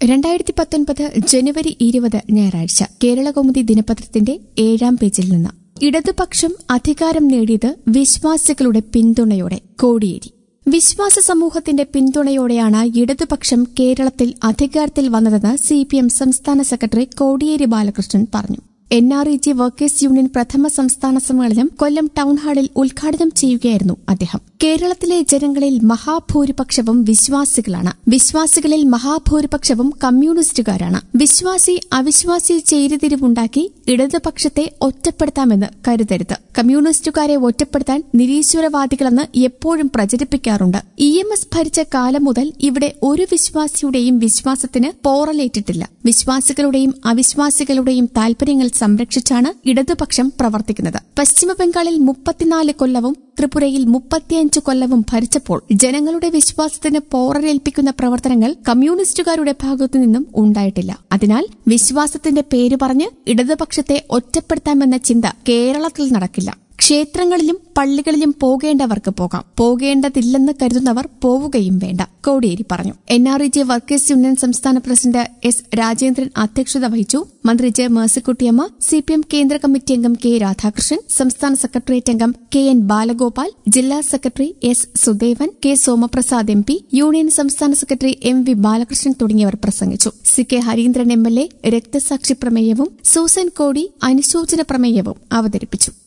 രണ്ടായിരത്തി പത്തൊൻപത് ജനുവരി ഇരുപത് ഞായറാഴ്ച കേരളകൗമുദി ദിനപത്രത്തിന്റെ ഏഴാം പേജിൽ നിന്ന് ഇടതുപക്ഷം അധികാരം നേടിയത് വിശ്വാസികളുടെ പിന്തുണയോടെ കോടിയേരി വിശ്വാസ സമൂഹത്തിന്റെ പിന്തുണയോടെയാണ് ഇടതുപക്ഷം കേരളത്തിൽ അധികാരത്തിൽ വന്നതെന്ന് സിപിഎം സംസ്ഥാന സെക്രട്ടറി കോടിയേരി ബാലകൃഷ്ണൻ പറഞ്ഞു N R E G workers union പ്രഥമ സംസ്ഥാന സമ്മേളനം കൊല്ലം ടൌൺ ഹാളിൽ ഉദ്ഘാടനം ചെയ്യുകയായിരുന്നു അദ്ദേഹം കേരളത്തിലെ ജനങ്ങളിൽ മഹാഭൂരിപക്ഷവും വിശ്വാസികളാണ് വിശ്വാസികളിൽ മഹാഭൂരിപക്ഷവും കമ്മ്യൂണിസ്റ്റുകാരാണ് വിശ്വാസി അവിശ്വാസി ചേരിതിരിവുണ്ടാക്കി ഇടതുപക്ഷത്തെ ഒറ്റപ്പെടുത്താമെന്ന് കരുതരുത് കമ്മ്യൂണിസ്റ്റുകാരെ ഒറ്റപ്പെടുത്താൻ നിരീശ്വരവാദികളെന്ന് എപ്പോഴും പ്രചരിപ്പിക്കാറുണ്ട് ഇ എം എസ് ഭരിച്ച കാലം മുതൽ ഇവിടെ ഒരു വിശ്വാസിയുടെയും വിശ്വാസത്തിന് പോറലേറ്റിട്ടില്ല വിശ്വാസികളുടെയും അവിശ്വാസികളുടെയും താൽപര്യങ്ങൾ സംരക്ഷിച്ചാണ് ഇടതുപക്ഷം പ്രവർത്തിക്കുന്നത് പശ്ചിമബംഗാളിൽ മുപ്പത്തിനാല് കൊല്ലവും ത്രിപുരയിൽ മുപ്പത്തിയഞ്ച് കൊല്ലവും ഭരിച്ചപ്പോൾ ജനങ്ങളുടെ വിശ്വാസത്തിന് പോറലേൽപ്പിക്കുന്ന പ്രവർത്തനങ്ങൾ കമ്മ്യൂണിസ്റ്റുകാരുടെ ഭാഗത്തു നിന്നും ഉണ്ടായിട്ടില്ല അതിനാൽ വിശ്വാസത്തിന്റെ പേര് പറഞ്ഞ് ഇടതുപക്ഷത്തെ ഒറ്റപ്പെടുത്താമെന്ന ചിന്ത കേരളത്തിൽ നടക്കില്ല ക്ഷേത്രങ്ങളിലും പള്ളികളിലും പോകേണ്ടവർക്ക് പോകാം പോകേണ്ടതില്ലെന്ന് കരുതുന്നവർ പോവുകയും വേണ്ട കോടിയേരി പറഞ്ഞു N R E J workers union സംസ്ഥാന പ്രസിഡന്റ് എസ് രാജേന്ദ്രൻ അധ്യക്ഷത വഹിച്ചു മന്ത്രി ജെ മേഴ്സിക്കുട്ടിയമ്മ സിപിഎം കേന്ദ്ര കമ്മിറ്റി അംഗം കെ രാധാകൃഷ്ണൻ സംസ്ഥാന സെക്രട്ടേറിയറ്റ് അംഗം കെ എൻ ബാലഗോപാൽ ജില്ലാ secretary S Sudevan K Somaprasad M P union സംസ്ഥാന സെക്രട്ടറി എം വി ബാലകൃഷ്ണൻ തുടങ്ങിയവർ പ്രസംഗിച്ചു C K Harindran M L A രക്തസാക്ഷി പ്രമേയവും സൂസൻ കോടി അനുശോചന പ്രമേയവും അവതരിപ്പിച്ചു